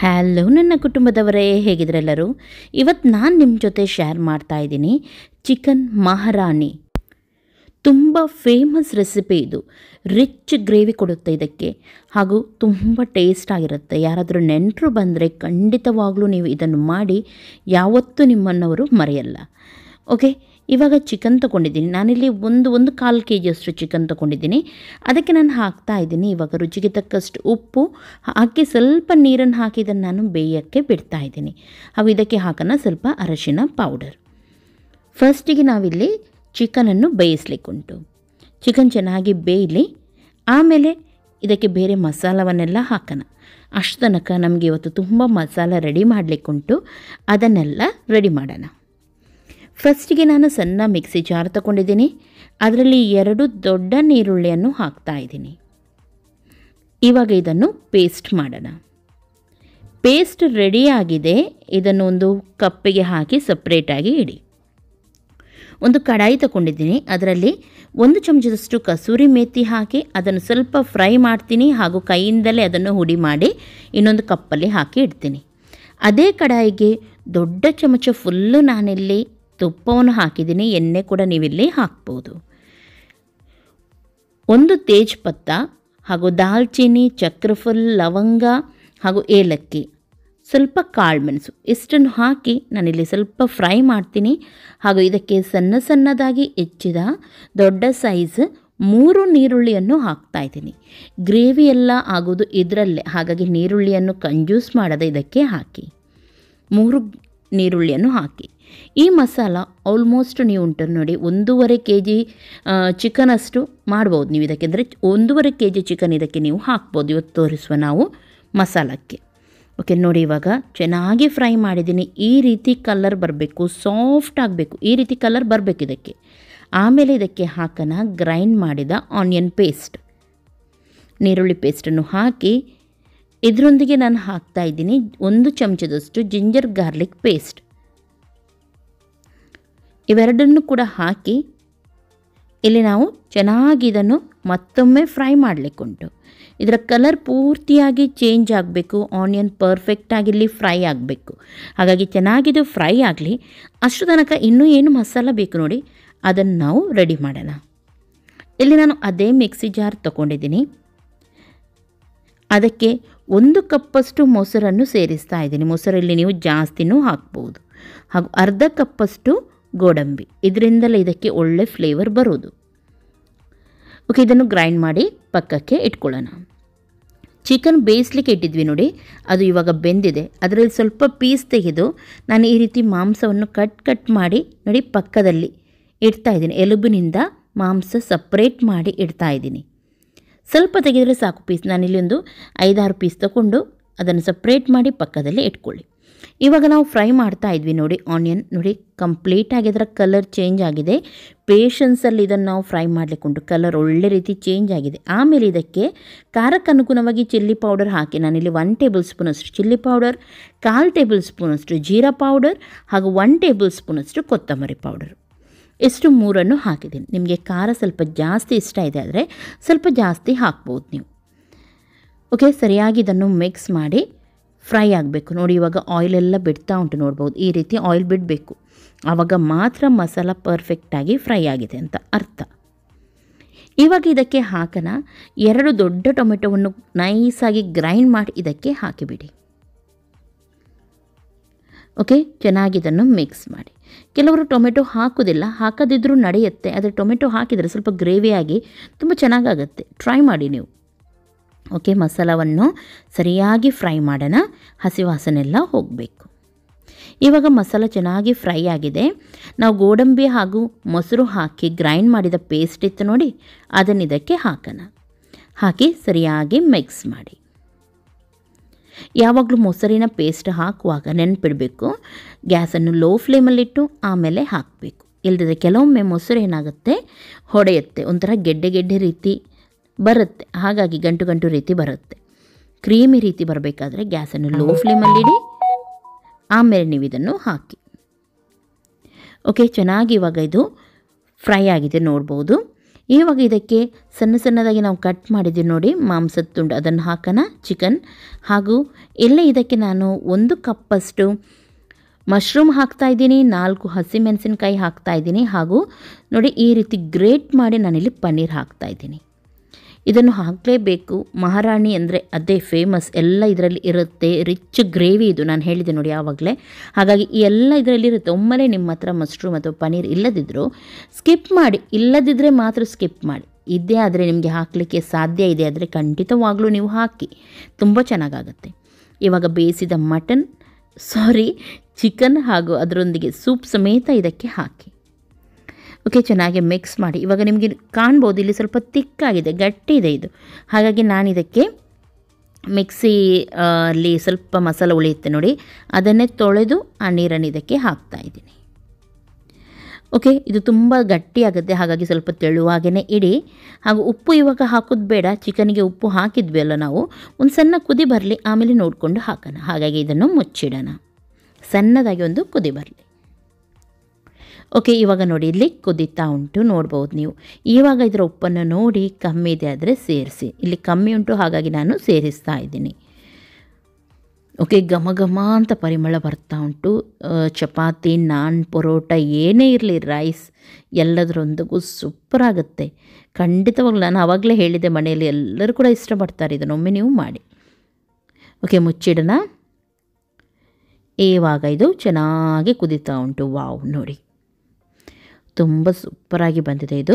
hello ನನ್ನ ಕುಟುಂಬದವರೇ ಹೇಗಿದ್ರೆಲ್ಲರೂ ಇವತ್ತು ನಾನು ನಿಮ್ಮ ಜೊತೆ ಶೇರ್ ಮಾಡ್ತಾ ಇದ್ದೀನಿ ಚಿಕನ್ ಮಹಾರಾಣಿ ತುಂಬ ಫೇಮಸ್ ರೆಸಿಪಿ ಇದು ರಿಚ್ ಗ್ರೇವಿ ಕೊಡುತ್ತೆ ಇದಕ್ಕೆ ಹಾಗೂ ತುಂಬ ಟೇಸ್ಟ್ ಆಗಿರುತ್ತೆ ಯಾರಾದರೂ ನೆಂಟರು ಬಂದರೆ ಖಂಡಿತವಾಗ್ಲೂ ನೀವು ಇದನ್ನು ಮಾಡಿ ಯಾವತ್ತೂ ನಿಮ್ಮನ್ನವರು ಮರೆಯಲ್ಲ ಓಕೆ ಇವಾಗ ಚಿಕನ್ ತೊಗೊಂಡಿದ್ದೀನಿ ನಾನಿಲ್ಲಿ ಒಂದು ಒಂದು ಕಾಲು ಕೆ ಜಿಯಷ್ಟು ಚಿಕನ್ ತೊಗೊಂಡಿದ್ದೀನಿ ಅದಕ್ಕೆ ನಾನು ಹಾಕ್ತಾ ಇದ್ದೀನಿ ಇವಾಗ ರುಚಿಗೆ ತಕ್ಕಷ್ಟು ಉಪ್ಪು ಹಾಕಿ ಸ್ವಲ್ಪ ನೀರನ್ನು ಹಾಕಿ ಇದನ್ನು ನಾನು ಬೇಯೋಕ್ಕೆ ಬಿಡ್ತಾ ಇದ್ದೀನಿ ಹಾಗೂ ಇದಕ್ಕೆ ಹಾಕೋಣ ಸ್ವಲ್ಪ ಅರಶಿನ ಪೌಡರ್ ಫಸ್ಟಿಗೆ ನಾವಿಲ್ಲಿ ಚಿಕನನ್ನು ಬೇಯಿಸ್ಲಿಕ್ಕುಂಟು ಚಿಕನ್ ಚೆನ್ನಾಗಿ ಬೇಯಲಿ ಆಮೇಲೆ ಇದಕ್ಕೆ ಬೇರೆ ಮಸಾಲವನ್ನೆಲ್ಲ ಹಾಕೋಣ ಅಷ್ಟು ತನಕ ನಮಗೆ ಇವತ್ತು ತುಂಬ ಮಸಾಲ ರೆಡಿ ಮಾಡಲಿಕ್ಕುಂಟು ಅದನ್ನೆಲ್ಲ ರೆಡಿ ಮಾಡೋಣ ಫಸ್ಟಿಗೆ ನಾನು ಸಣ್ಣ ಮಿಕ್ಸಿ ಜಾರ್ ತಗೊಂಡಿದ್ದೀನಿ ಅದರಲ್ಲಿ ಎರಡು ದೊಡ್ಡ ನೀರುಳ್ಳಿಯನ್ನು ಹಾಕ್ತಾ ಇದ್ದೀನಿ ಇವಾಗ ಇದನ್ನು ಪೇಸ್ಟ್ ಮಾಡೋಣ ಪೇಸ್ಟ್ ರೆಡಿಯಾಗಿದೆ ಇದನ್ನು ಒಂದು ಕಪ್ಪಿಗೆ ಹಾಕಿ ಸಪ್ರೇಟಾಗಿ ಇಡಿ ಒಂದು ಕಡಾಯಿ ತಗೊಂಡಿದ್ದೀನಿ ಅದರಲ್ಲಿ ಒಂದು ಚಮಚದಷ್ಟು ಕಸೂರಿ ಮೇಥಿ ಹಾಕಿ ಅದನ್ನು ಸ್ವಲ್ಪ ಫ್ರೈ ಮಾಡ್ತೀನಿ ಹಾಗೂ ಕೈಯಿಂದಲೇ ಅದನ್ನು ಹುಡಿ ಮಾಡಿ ಇನ್ನೊಂದು ಕಪ್ಪಲ್ಲಿ ಹಾಕಿ ಇಡ್ತೀನಿ ಅದೇ ಕಡಾಯಿಗೆ ದೊಡ್ಡ ಚಮಚ ಫುಲ್ಲು ನಾನಿಲ್ಲಿ ತುಪ್ಪವನ್ನು ಹಾಕಿದ್ದೀನಿ ಎಣ್ಣೆ ಕೂಡ ನೀವಿಲ್ಲಿ ಹಾಕ್ಬೋದು ಒಂದು ತೇಜ್ಪತ್ತ ಹಾಗೂ ದಾಲ್ಚಿನ್ನಿ ಚಕ್ರಫುಲ್ ಲವಂಗ ಹಾಗೂ ಏಲಕ್ಕಿ ಸ್ವಲ್ಪ ಕಾಳುಮೆಣಸು ಇಷ್ಟನ್ನು ಹಾಕಿ ನಾನಿಲ್ಲಿ ಸ್ವಲ್ಪ ಫ್ರೈ ಮಾಡ್ತೀನಿ ಹಾಗೂ ಇದಕ್ಕೆ ಸಣ್ಣ ಸಣ್ಣದಾಗಿ ಹೆಚ್ಚಿದ ದೊಡ್ಡ ಸೈಜ್ ಮೂರು ನೀರುಳ್ಳಿಯನ್ನು ಹಾಕ್ತಾ ಇದ್ದೀನಿ ಗ್ರೇವಿ ಎಲ್ಲ ಆಗೋದು ಇದರಲ್ಲೇ ಹಾಗಾಗಿ ನೀರುಳ್ಳಿಯನ್ನು ಕಂಜೂಸ್ ಮಾಡದೆ ಇದಕ್ಕೆ ಹಾಕಿ ಮೂರು ನೀರುಳ್ಳಿಯನ್ನು ಹಾಕಿ ಈ ಮಸಾಲ ಆಲ್ಮೋಸ್ಟ್ ನೀವು ಉಂಟು ನೋಡಿ ಒಂದೂವರೆ ಕೆ ಜಿ ಚಿಕನ್ ಅಷ್ಟು ಮಾಡ್ಬೋದು ನೀವು ಇದಕ್ಕೆ ಅಂದರೆ ಒಂದೂವರೆ ಕೆ ಜಿ ಚಿಕನ್ ಇದಕ್ಕೆ ನೀವು ಹಾಕ್ಬೋದು ಇವತ್ತು ತೋರಿಸುವ ನಾವು ಮಸಾಲಕ್ಕೆ ಓಕೆ ನೋಡಿ ಇವಾಗ ಚೆನ್ನಾಗಿ ಫ್ರೈ ಮಾಡಿದ್ದೀನಿ ಈ ರೀತಿ ಕಲರ್ ಬರಬೇಕು ಸಾಫ್ಟ್ ಆಗಬೇಕು ಈ ರೀತಿ ಕಲರ್ ಬರಬೇಕು ಇದಕ್ಕೆ ಆಮೇಲೆ ಇದಕ್ಕೆ ಹಾಕೋಣ ಗ್ರೈಂಡ್ ಮಾಡಿದ ಆನಿಯನ್ ಪೇಸ್ಟ್ ನೀರುಳ್ಳಿ ಪೇಸ್ಟನ್ನು ಹಾಕಿ ಇದರೊಂದಿಗೆ ನಾನು ಹಾಕ್ತಾ ಇದ್ದೀನಿ ಒಂದು ಚಮಚದಷ್ಟು ಜಿಂಜರ್ ಗಾರ್ಲಿಕ್ ಪೇಸ್ಟ್ ಇವೆರಡನ್ನು ಕೂಡ ಹಾಕಿ ಇಲ್ಲಿ ನಾವು ಚೆನ್ನಾಗಿ ಇದನ್ನು ಮತ್ತೊಮ್ಮೆ ಫ್ರೈ ಮಾಡಲಿಕ್ಕುಂಟು ಇದರ ಕಲರ್ ಪೂರ್ತಿಯಾಗಿ ಚೇಂಜ್ ಆಗಬೇಕು ಆನಿಯನ್ ಪರ್ಫೆಕ್ಟಾಗಿ ಇಲ್ಲಿ ಫ್ರೈ ಆಗಬೇಕು ಹಾಗಾಗಿ ಚೆನ್ನಾಗಿದು ಫ್ರೈ ಆಗಲಿ ಅಷ್ಟು ತನಕ ಇನ್ನೂ ಏನು ಮಸಾಲ ಬೇಕು ನೋಡಿ ಅದನ್ನು ನಾವು ರೆಡಿ ಮಾಡೋಣ ಇಲ್ಲಿ ನಾನು ಅದೇ ಮಿಕ್ಸಿ ಜಾರ್ ತೊಗೊಂಡಿದ್ದೀನಿ ಅದಕ್ಕೆ ಒಂದು ಕಪ್ಪಷ್ಟು ಮೊಸರನ್ನು ಸೇರಿಸ್ತಾ ಇದ್ದೀನಿ ಮೊಸರಲ್ಲಿ ನೀವು ಜಾಸ್ತಿನೂ ಹಾಕ್ಬೋದು ಹಾಗೂ ಅರ್ಧ ಕಪ್ಪಷ್ಟು ಗೋಡಂಬಿ ಇದರಿಂದಲೇ ಇದಕ್ಕೆ ಒಳ್ಳೆ ಫ್ಲೇವರ್ ಬರೋದು ಓಕೆ ಇದನ್ನು ಗ್ರೈಂಡ್ ಮಾಡಿ ಪಕ್ಕಕ್ಕೆ ಇಟ್ಕೊಳ್ಳೋಣ ಚಿಕನ್ ಬೇಯಿಸ್ಲಿಕ್ಕೆ ಇಟ್ಟಿದ್ವಿ ನೋಡಿ ಅದು ಇವಾಗ ಬೆಂದಿದೆ ಅದರಲ್ಲಿ ಸ್ವಲ್ಪ ಪೀಸ್ ತೆಗೆದು ನಾನು ಈ ರೀತಿ ಮಾಂಸವನ್ನು ಕಟ್ ಕಟ್ ಮಾಡಿ ನೋಡಿ ಪಕ್ಕದಲ್ಲಿ ಇಡ್ತಾ ಇದ್ದೀನಿ ಎಲುಬಿನಿಂದ ಮಾಂಸ ಸಪ್ರೇಟ್ ಮಾಡಿ ಇಡ್ತಾ ಇದ್ದೀನಿ ಸ್ವಲ್ಪ ತೆಗೆದರೆ ಸಾಕು ಪೀಸ್ ನಾನಿಲ್ಲಿ ಒಂದು ಐದಾರು ಪೀಸ್ ತಗೊಂಡು ಅದನ್ನು ಸಪ್ರೇಟ್ ಮಾಡಿ ಪಕ್ಕದಲ್ಲಿ ಇಟ್ಕೊಳ್ಳಿ ಇವಾಗ ನಾವು ಫ್ರೈ ಮಾಡ್ತಾ ಇದ್ವಿ ನೋಡಿ ಆನಿಯನ್ ನೋಡಿ ಕಂಪ್ಲೀಟಾಗಿ ಅದರ ಕಲರ್ ಚೇಂಜ್ ಆಗಿದೆ ಪೇಷನ್ಸಲ್ಲಿ ಇದನ್ನು ನಾವು ಫ್ರೈ ಮಾಡಲಿಕ್ಕುಂಟು ಕಲರ್ ಒಳ್ಳೆ ರೀತಿ ಚೇಂಜ್ ಆಗಿದೆ ಆಮೇಲೆ ಇದಕ್ಕೆ ಖಾರಕ್ಕೆ ಅನುಗುಣವಾಗಿ ಚಿಲ್ಲಿ ಪೌಡರ್ ಹಾಕಿ ನಾನಿಲ್ಲಿ ಒನ್ ಟೇಬಲ್ ಸ್ಪೂನಷ್ಟು ಚಿಲ್ಲಿ ಪೌಡರ್ ಕಾಲು ಟೇಬಲ್ ಸ್ಪೂನಷ್ಟು ಜೀರಾ ಪೌಡರ್ ಹಾಗೂ ಒನ್ ಟೇಬಲ್ ಸ್ಪೂನಷ್ಟು ಕೊತ್ತಂಬರಿ ಪೌಡರ್ ಎಷ್ಟು ಮೂರನ್ನು ಹಾಕಿದ್ದೀನಿ ನಿಮಗೆ ಖಾರ ಸ್ವಲ್ಪ ಜಾಸ್ತಿ ಇಷ್ಟ ಇದೆ ಆದರೆ ಸ್ವಲ್ಪ ಜಾಸ್ತಿ ಹಾಕ್ಬೋದು ನೀವು ಓಕೆ ಸರಿಯಾಗಿ ಇದನ್ನು ಮಿಕ್ಸ್ ಮಾಡಿ ಫ್ರೈ ಆಗಬೇಕು ನೋಡಿ ಇವಾಗ ಆಯಿಲೆಲ್ಲ ಬಿಡ್ತಾ ಉಂಟು ನೋಡ್ಬೋದು ಈ ರೀತಿ ಆಯಿಲ್ ಬಿಡಬೇಕು ಆವಾಗ ಮಾತ್ರ ಮಸಾಲ ಪರ್ಫೆಕ್ಟಾಗಿ ಫ್ರೈ ಆಗಿದೆ ಅಂತ ಅರ್ಥ ಇವಾಗ ಇದಕ್ಕೆ ಹಾಕೋಣ ಎರಡು ದೊಡ್ಡ ಟೊಮೆಟೊವನ್ನು ನೈಸಾಗಿ ಗ್ರೈಂಡ್ ಮಾಡಿ ಇದಕ್ಕೆ ಹಾಕಿಬಿಡಿ ಓಕೆ ಚೆನ್ನಾಗಿ ಇದನ್ನು ಮಿಕ್ಸ್ ಮಾಡಿ ಕೆಲವರು ಟೊಮೆಟೊ ಹಾಕೋದಿಲ್ಲ ಹಾಕದಿದ್ರೂ ನಡೆಯುತ್ತೆ ಆದರೆ ಟೊಮೆಟೊ ಹಾಕಿದರೆ ಸ್ವಲ್ಪ ಗ್ರೇವಿಯಾಗಿ ತುಂಬ ಚೆನ್ನಾಗಾಗುತ್ತೆ ಟ್ರೈ ಮಾಡಿ ನೀವು ಓಕೆ ಮಸಾಲವನ್ನು ಸರಿಯಾಗಿ ಫ್ರೈ ಮಾಡೋಣ ಹಸಿ ವಾಸನೆಲ್ಲ ಹೋಗಬೇಕು ಇವಾಗ ಮಸಾಲ ಚೆನ್ನಾಗಿ ಫ್ರೈ ಆಗಿದೆ ನಾವು ಗೋಡಂಬಿ ಹಾಗೂ ಮೊಸರು ಹಾಕಿ ಗ್ರೈಂಡ್ ಮಾಡಿದ ಪೇಸ್ಟ್ ಇತ್ತು ನೋಡಿ ಅದನ್ನು ಇದಕ್ಕೆ ಹಾಕೋಣ ಹಾಕಿ ಸರಿಯಾಗಿ ಮಿಕ್ಸ್ ಮಾಡಿ ಯಾವಾಗಲೂ ಮೊಸರಿನ ಪೇಸ್ಟ್ ಹಾಕುವಾಗ ನೆನಪಿಡಬೇಕು ಗ್ಯಾಸನ್ನು ಲೋ ಫ್ಲೇಮಲ್ಲಿಟ್ಟು ಆಮೇಲೆ ಹಾಕಬೇಕು ಇಲ್ಲದಿದ್ದರೆ ಕೆಲವೊಮ್ಮೆ ಮೊಸರು ಏನಾಗುತ್ತೆ ಹೊಡೆಯುತ್ತೆ ಒಂಥರ ಗೆಡ್ಡೆ ಗೆಡ್ಡೆ ರೀತಿ ಬರುತ್ತೆ ಹಾಗಾಗಿ ಗಂಟು ಗಂಟು ರೀತಿ ಬರುತ್ತೆ ಕ್ರೀಮಿ ರೀತಿ ಬರಬೇಕಾದ್ರೆ ಗ್ಯಾಸನ್ನು ಲೋ ಫ್ಲೇಮಲ್ಲಿಡಿ ಆಮೇಲೆ ನೀವು ಇದನ್ನು ಹಾಕಿ ಓಕೆ ಚೆನ್ನಾಗಿ ಇವಾಗ ಇದು ಫ್ರೈ ಆಗಿದೆ ನೋಡ್ಬೋದು ಇವಾಗ ಇದಕ್ಕೆ ಸಣ್ಣ ಸಣ್ಣದಾಗಿ ನಾವು ಕಟ್ ಮಾಡಿದ್ದೀವಿ ನೋಡಿ ಮಾಂಸದ ತುಂಡು ಅದನ್ನು ಹಾಕೋಣ ಚಿಕನ್ ಹಾಗೂ ಎಲ್ಲ ಇದಕ್ಕೆ ನಾನು ಒಂದು ಕಪ್ಪಷ್ಟು ಮಶ್ರೂಮ್ ಹಾಕ್ತಾಯಿದ್ದೀನಿ ನಾಲ್ಕು ಹಸಿಮೆಣಸಿನ್ಕಾಯಿ ಹಾಕ್ತಾಯಿದ್ದೀನಿ ಹಾಗೂ ನೋಡಿ ಈ ರೀತಿ ಗ್ರೇಟ್ ಮಾಡಿ ನಾನಿಲ್ಲಿ ಪನ್ನೀರ್ ಹಾಕ್ತಾಯಿದ್ದೀನಿ ಇದನ್ನು ಹಾಕಲೇಬೇಕು ಮಹಾರಾಣಿ ಅಂದರೆ ಅದೇ ಫೇಮಸ್ ಎಲ್ಲ ಇದರಲ್ಲಿ ಇರುತ್ತೆ ರಿಚ್ ಗ್ರೇವಿ ಇದು ನಾನು ಹೇಳಿದೆ ನೋಡಿ ಆವಾಗಲೇ ಹಾಗಾಗಿ ಈ ಎಲ್ಲ ಇದರಲ್ಲಿ ಇರುತ್ತೆ ಒಮ್ಮೆಲೆ ನಿಮ್ಮ ಹತ್ರ ಮಶ್ರೂಮ್ ಅಥವಾ ಪನ್ನೀರ್ ಇಲ್ಲದಿದ್ದರೂ ಸ್ಕಿಪ್ ಮಾಡಿ ಇಲ್ಲದಿದ್ದರೆ ಮಾತ್ರ ಸ್ಕಿಪ್ ಮಾಡಿ ಇದೇ ಆದರೆ ನಿಮಗೆ ಹಾಕಲಿಕ್ಕೆ ಸಾಧ್ಯ ಇದೆ ಆದರೆ ಖಂಡಿತವಾಗ್ಲೂ ನೀವು ಹಾಕಿ ತುಂಬ ಚೆನ್ನಾಗಾಗುತ್ತೆ ಇವಾಗ ಬೇಯಿಸಿದ ಮಟನ್ ಸಾರಿ ಚಿಕನ್ ಹಾಗೂ ಅದರೊಂದಿಗೆ ಸೂಪ್ ಸಮೇತ ಇದಕ್ಕೆ ಹಾಕಿ ಓಕೆ ಚೆನ್ನಾಗಿ ಮಿಕ್ಸ್ ಮಾಡಿ ಇವಾಗ ನಿಮಗೆ ಕಾಣ್ಬೋದು ಇಲ್ಲಿ ಸ್ವಲ್ಪ ತಿಕ್ಕಾಗಿದೆ ಗಟ್ಟಿ ಇದೆ ಇದು ಹಾಗಾಗಿ ನಾನು ಇದಕ್ಕೆ ಮಿಕ್ಸಿ ಆ, ಅಲ್ಲಿ ಸ್ವಲ್ಪ ಮಸಾಲೆ ಉಳಿಯುತ್ತೆ ನೋಡಿ ಅದನ್ನೇ ತೊಳೆದು ಆ ನೀರನ್ನು ಇದಕ್ಕೆ ಹಾಕ್ತಾ ಇದ್ದೀನಿ ಓಕೆ ಇದು ತುಂಬ ಗಟ್ಟಿಯಾಗುತ್ತೆ ಹಾಗಾಗಿ ಸ್ವಲ್ಪ ತೆಳುವಾಗೇ ಇಡಿ ಹಾಗೂ ಉಪ್ಪು ಇವಾಗ ಹಾಕೋದು ಬೇಡ ಚಿಕನಿಗೆ ಉಪ್ಪು ಹಾಕಿದ್ವಿ ಅಲ್ಲ ನಾವು ಒಂದು ಸಣ್ಣ ಕುದಿ ಬರಲಿ ಆಮೇಲೆ ನೋಡಿಕೊಂಡು ಹಾಕೋಣ ಹಾಗಾಗಿ ಇದನ್ನು ಮುಚ್ಚಿಡೋಣ ಸಣ್ಣದಾಗಿ ಒಂದು ಕುದಿ ಬರಲಿ ಓಕೆ ಇವಾಗ ನೋಡಿ ಇಲ್ಲಿ ಕುದೀತಾ ಉಂಟು ನೋಡ್ಬೋದು ನೀವು ಇವಾಗ ಇದರ ಉಪ್ಪನ್ನು ನೋಡಿ ಕಮ್ಮಿ ಇದೆ ಆದರೆ ಸೇರಿಸಿ ಇಲ್ಲಿ ಕಮ್ಮಿ ಉಂಟು ಹಾಗಾಗಿ ನಾನು ಸೇರಿಸ್ತಾ ಇದ್ದೀನಿ ಓಕೆ ಘಮ ಘಮ ಅಂತ ಪರಿಮಳ ಬರ್ತಾ ಉಂಟು ಆ, ಚಪಾತಿ ನಾನ್ ಪರೋಟ ಏನೇ ಇರಲಿ ರೈಸ್ ಎಲ್ಲದರೊಂದಿಗೂ ಸೂಪರ್ ಆಗುತ್ತೆ ಖಂಡಿತವಾಗ್ಲೂ ನಾನು ಆವಾಗಲೇ ಹೇಳಿದೆ ಮನೆಯಲ್ಲಿ ಎಲ್ಲರೂ ಕೂಡ ಇಷ್ಟಪಡ್ತಾರೆ ಇದನ್ನು ಒಮ್ಮೆ ನೀವು ಮಾಡಿ ಓಕೆ ಮುಚ್ಚಿಡೋಣ ಇವಾಗ ಇದು ಚೆನ್ನಾಗಿ ಕುದೀತಾ ಉಂಟು ವಾವ್ ನೋಡಿ ತುಂಬ ಸೂಪರಾಗಿ ಬಂದಿದೆ ಇದು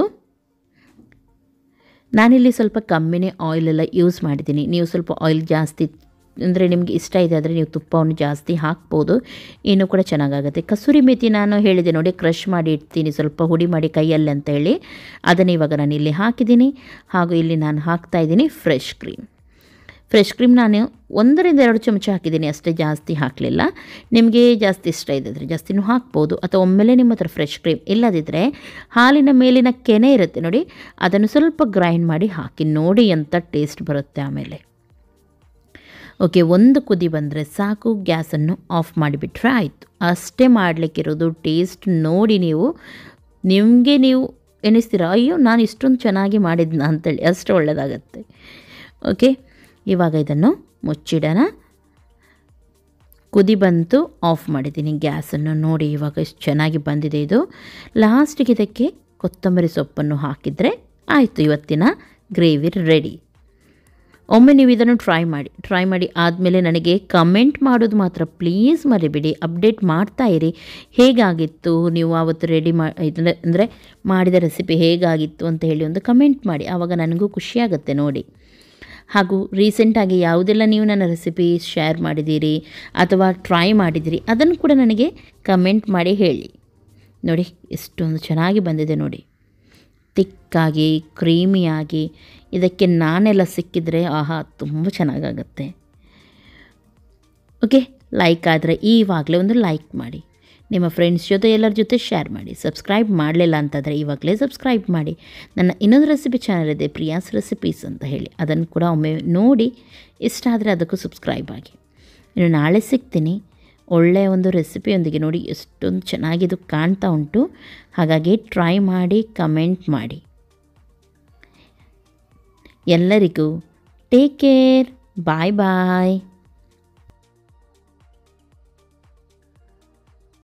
ನಾನಿಲ್ಲಿ ಸ್ವಲ್ಪ ಕಮ್ಮಿನೇ ಆಯಿಲೆಲ್ಲ ಯೂಸ್ ಮಾಡಿದ್ದೀನಿ ನೀವು ಸ್ವಲ್ಪ ಆಯಿಲ್ ಜಾಸ್ತಿ ಅಂದರೆ ನಿಮಗೆ ಇಷ್ಟ ಇದೆ ಆದರೆ ನೀವು ತುಪ್ಪವನ್ನು ಜಾಸ್ತಿ ಹಾಕ್ಬೋದು ಇನ್ನೂ ಕೂಡ ಚೆನ್ನಾಗಾಗುತ್ತೆ ಕಸೂರಿ ಮೇಥಿ ನಾನು ಹೇಳಿದೆ ನೋಡಿ ಕ್ರಷ್ ಮಾಡಿ ಇಡ್ತೀನಿ ಸ್ವಲ್ಪ ಹುಡಿ ಮಾಡಿ ಕೈಯಲ್ಲಿ ಅಂತ ಹೇಳಿ ಅದನ್ನು ಇವಾಗ ನಾನು ಇಲ್ಲಿ ಹಾಕಿದ್ದೀನಿ ಹಾಗೂ ಇಲ್ಲಿ ನಾನು ಹಾಕ್ತಾ ಇದ್ದೀನಿ ಫ್ರೆಶ್ ಕ್ರೀಮ್ ಫ್ರೆಶ್ ಕ್ರೀಮ್ ನಾನು ಒಂದರಿಂದ ಎರಡು ಚಮಚ ಹಾಕಿದ್ದೀನಿ ಅಷ್ಟೇ ಜಾಸ್ತಿ ಹಾಕಲಿಲ್ಲ ನಿಮಗೆ ಜಾಸ್ತಿ ಇಷ್ಟ ಇದ್ದಿದ್ರೆ ಜಾಸ್ತಿನೂ ಹಾಕ್ಬೋದು ಅಥವಾ ಒಮ್ಮೆಲೆ ನಿಮ್ಮ ಹತ್ರ ಫ್ರೆಶ್ ಕ್ರೀಮ್ ಇಲ್ಲದಿದ್ದರೆ ಹಾಲಿನ ಮೇಲಿನ ಕೆನೆ ಇರುತ್ತೆ ನೋಡಿ ಅದನ್ನು ಸ್ವಲ್ಪ ಗ್ರೈಂಡ್ ಮಾಡಿ ಹಾಕಿ ನೋಡಿ ಎಂಥ ಟೇಸ್ಟ್ ಬರುತ್ತೆ ಆಮೇಲೆ ಓಕೆ ಒಂದು ಕುದಿ ಬಂದರೆ ಸಾಕು ಗ್ಯಾಸನ್ನು ಆಫ್ ಮಾಡಿಬಿಟ್ರೆ ಆಯಿತು ಅಷ್ಟೇ ಮಾಡಲಿಕ್ಕಿರೋದು ಟೇಸ್ಟ್ ನೋಡಿ ನೀವು ನಿಮಗೆ ನೀವು ಎನಿಸ್ತೀರ ಅಯ್ಯೋ ನಾನು ಇಷ್ಟೊಂದು ಚೆನ್ನಾಗಿ ಮಾಡಿದ್ನ ಅಂತೇಳಿ ಅಷ್ಟು ಒಳ್ಳೆಯದಾಗತ್ತೆ ಓಕೆ ಇವಾಗ ಇದನ್ನು ಮುಚ್ಚಿಡೋಣ ಕುದಿ ಬಂತು ಆಫ್ ಮಾಡಿದ್ದೀನಿ ಗ್ಯಾಸನ್ನು ನೋಡಿ ಇವಾಗ ಎಷ್ಟು ಚೆನ್ನಾಗಿ ಬಂದಿದೆ ಇದು ಲಾಸ್ಟಿಗೆ ಇದಕ್ಕೆ ಕೊತ್ತಂಬರಿ ಸೊಪ್ಪನ್ನು ಹಾಕಿದರೆ ಆಯಿತು ಇವತ್ತಿನ ಗ್ರೇವಿ ರೆಡಿ ಒಮ್ಮೆ ನೀವು ಇದನ್ನು ಟ್ರೈ ಮಾಡಿ ಟ್ರೈ ಮಾಡಿ ಆದಮೇಲೆ ನನಗೆ ಕಮೆಂಟ್ ಮಾಡೋದು ಮಾತ್ರ ಪ್ಲೀಸ್ ಮರಿಬೇಡಿ ಅಪ್ಡೇಟ್ ಮಾಡ್ತಾ ಇರಿ ಹೇಗಾಗಿತ್ತು ನೀವು ಆವತ್ತು ರೆಡಿ ಮಾ ಇದನ್ನ ಅಂದರೆ ಮಾಡಿದ ರೆಸಿಪಿ ಹೇಗಾಗಿತ್ತು ಅಂತ ಹೇಳಿ ಒಂದು ಕಮೆಂಟ್ ಮಾಡಿ ಆವಾಗ ನನಗೂ ಖುಷಿಯಾಗುತ್ತೆ ನೋಡಿ ಹಾಗೂ ರೀಸೆಂಟಾಗಿ ಯಾವುದೆಲ್ಲ ನೀವು ನನ್ನ ರೆಸಿಪಿ ಶೇರ್ ಮಾಡಿದ್ದೀರಿ ಅಥವಾ ಟ್ರೈ ಮಾಡಿದ್ದೀರಿ ಅದನ್ನು ಕೂಡ ನನಗೆ ಕಮೆಂಟ್ ಮಾಡಿ ಹೇಳಿ ನೋಡಿ ಎಷ್ಟೊಂದು ಚೆನ್ನಾಗಿ ಬಂದಿದೆ ನೋಡಿ ತಿಕ್ಕಾಗಿ ಕ್ರೀಮಿಯಾಗಿ ಇದಕ್ಕೆ ನಾನೆಲ್ಲ ಸಿಕ್ಕಿದರೆ ಆಹಾ ತುಂಬ ಚೆನ್ನಾಗಾಗತ್ತೆ ಓಕೆ ಲೈಕ್ ಆದರೆ ಈವಾಗಲೇ ಒಂದು ಲೈಕ್ ಮಾಡಿ ನಿಮ್ಮ ಫ್ರೆಂಡ್ಸ್ ಜೊತೆ ಎಲ್ಲರ ಜೊತೆ ಶೇರ್ ಮಾಡಿ ಸಬ್ಸ್ಕ್ರೈಬ್ ಮಾಡಲಿಲ್ಲ ಅಂತಂದರೆ ಇವಾಗಲೇ ಸಬ್ಸ್ಕ್ರೈಬ್ ಮಾಡಿ ನನ್ನ ಇನ್ನೊಂದು ರೆಸಿಪಿ ಚಾನಲ್ ಇದೆ ಪ್ರಿಯಾಸ್ ರೆಸಿಪೀಸ್ ಅಂತ ಹೇಳಿ ಅದನ್ನು ಕೂಡ ಒಮ್ಮೆ ನೋಡಿ ಇಷ್ಟ ಆದರೆ ಅದಕ್ಕೂ ಸಬ್ಸ್ಕ್ರೈಬ್ ಆಗಿ ಇನ್ನು ನಾಳೆ ಸಿಗ್ತೀನಿ ಒಳ್ಳೆಯ ಒಂದು ರೆಸಿಪಿಯೊಂದಿಗೆ ನೋಡಿ ಎಷ್ಟೊಂದು ಚೆನ್ನಾಗಿದು ಕಾಣ್ತಾ ಉಂಟು ಹಾಗಾಗಿ ಟ್ರೈ ಮಾಡಿ ಕಮೆಂಟ್ ಮಾಡಿ ಎಲ್ಲರಿಗೂ ಟೇಕ್ ಕೇರ್ ಬಾಯ್ ಬಾಯ್